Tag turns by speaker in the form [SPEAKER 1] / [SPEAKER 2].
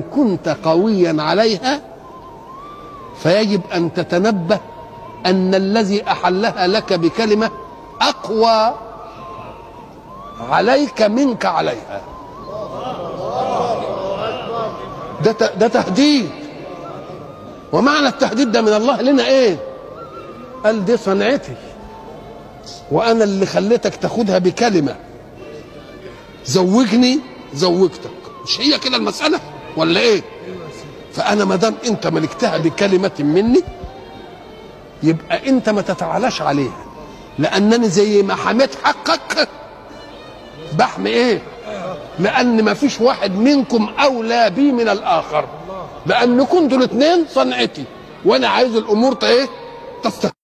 [SPEAKER 1] ان كنت قويا عليها فيجب ان تتنبه ان الذي احلها لك بكلمه اقوى عليك منك عليها ده ت- ده تهديد ومعنى التهديد ده من الله لنا ايه قال دي صنعتي وانا اللي خليتك تاخدها بكلمه زوجني زوجتك مش هي كده المساله ولا ايه فانا ما دام انت ملكتها بكلمه مني يبقى انت ما تتعالاش عليها لانني زي ما حميت حقك بحمي ايه لان ما فيش واحد منكم اولى بي من الاخر لان كنتوا الاثنين صنعتي وانا عايز الامور ت- ايه تستقيم